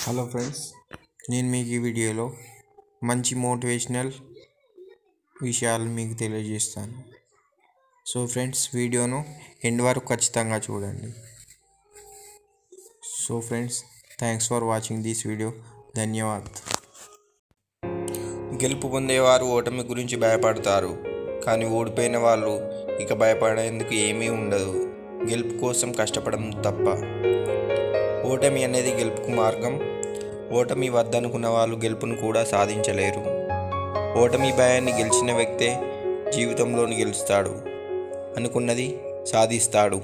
hello friends నేను మీకు ఈ వీడియోలో మంచి మోటివేషనల్ విషయాలు మీకు తెలియజేస్తాను సో ఫ్రెండ్స్ వీడియోను ఎండ్ వరకు ఖచ్చితంగా చూడండి so friends thanks for watching this video ధన్యవాద్ గెలుపు పొందేవారు ఓటమి గురించి భయపడతారు కానీ ఓడిపోయిన వాళ్ళు ఇక భయపడేందుకు ఏమీ ఉండదు గెలుపు కోసం కష్టపడడం తప్ప ఓటమి అనేది గెలుపుకు మార్గం ఓటమి వద్దనుకున్న వాళ్ళు గెలుపును కూడా సాధించలేరు ఓటమి భయాన్ని గెలిచిన వ్యక్తే జీవితంలోని గెలుస్తాడు అనుకున్నది సాధిస్తాడు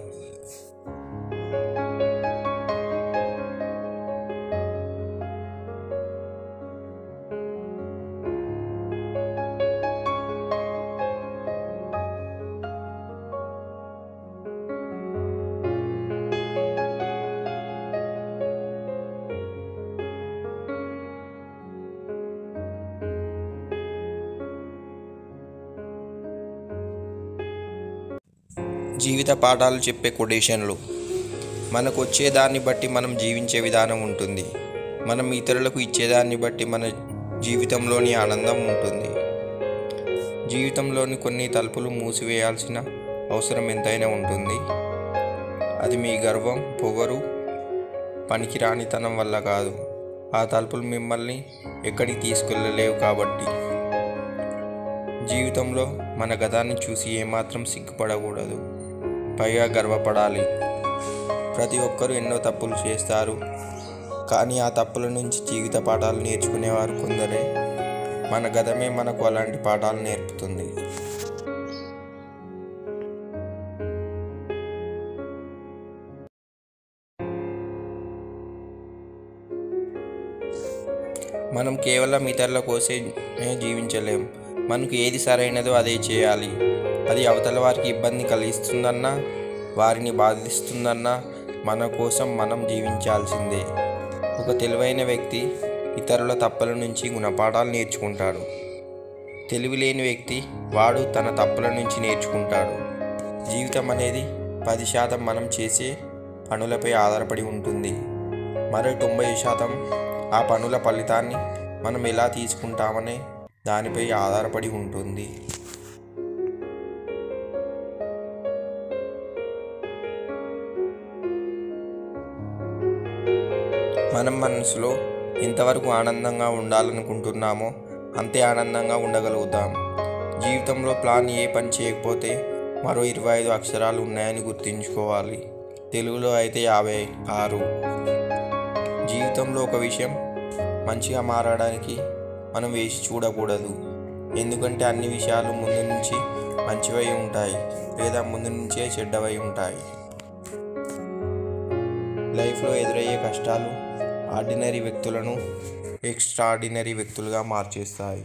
జీవిత పాఠాలు చెప్పే కొటేషన్లు మనకు వచ్చేదాన్ని బట్టి మనం జీవించే విధానం ఉంటుంది మనం ఇతరులకు ఇచ్చేదాన్ని బట్టి మన జీవితంలోని ఆనందం ఉంటుంది జీవితంలోని కొన్ని తలుపులు మూసివేయాల్సిన అవసరం ఎంతైనా ఉంటుంది అది మీ గర్వం పొగరు పనికిరానితనం వల్ల కాదు ఆ తలుపులు మిమ్మల్ని ఎక్కడికి తీసుకెళ్ళలేవు కాబట్టి జీవితంలో మన గతాన్ని చూసి ఏమాత్రం సిగ్గుపడకూడదు పైగా గర్వపడాలి ప్రతి ఒక్కరూ ఎన్నో తప్పులు చేస్తారు కానీ ఆ తప్పుల నుంచి జీవిత పాఠాలు నేర్చుకునేవారు కొందరే మన గతమే మనకు అలాంటి పాఠాలు నేర్పుతుంది మనం కేవలం ఇతరుల కోసమే జీవించలేం మనకు ఏది సరైనదో అదే చేయాలి అది అవతల వారికి ఇబ్బంది కలిగిస్తుందన్నా వారిని బాధిస్తుందన్నా మన కోసం మనం జీవించాల్సిందే ఒక తెలివైన వ్యక్తి ఇతరుల తప్పుల నుంచి గుణపాఠాలు నేర్చుకుంటాడు తెలివి లేని వ్యక్తి వాడు తన తప్పుల నుంచి నేర్చుకుంటాడు జీవితం అనేది పది శాతం మనం చేసే పనులపై ఆధారపడి ఉంటుంది మరో తొంభై శాతం ఆ పనుల ఫలితాన్ని మనం ఎలా తీసుకుంటామనే దానిపై ఆధారపడి ఉంటుంది మనం మనసులో ఎంతవరకు ఆనందంగా ఉండాలనుకుంటున్నామో అంతే ఆనందంగా ఉండగలుగుతాం జీవితంలో ప్లాన్ ఏ పని చేయకపోతే మరో ఇరవై ఐదు అక్షరాలు ఉన్నాయని గుర్తుంచుకోవాలి తెలుగులో అయితే యాభై ఆరు జీవితంలో ఒక విషయం మంచిగా మారడానికి మనం వేసి చూడకూడదు ఎందుకంటే అన్ని విషయాలు ముందు నుంచి మంచివై ఉంటాయి లేదా ముందు నుంచే చెడ్డవై ఉంటాయి లైఫ్లో ఎదురయ్యే కష్టాలు ఆర్డినరీ వ్యక్తులను ఎక్స్ట్రాడినరీ వ్యక్తులుగా మార్చేస్తాయి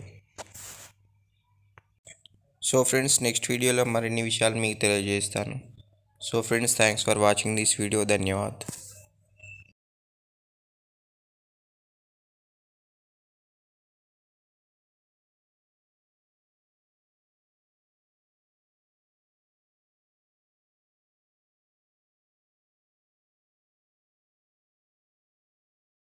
సో ఫ్రెండ్స్ నెక్స్ట్ వీడియోలో మరిన్ని విషయాలు మీకు తెలియజేస్తాను so friends thanks for watching this video ధన్యవాద్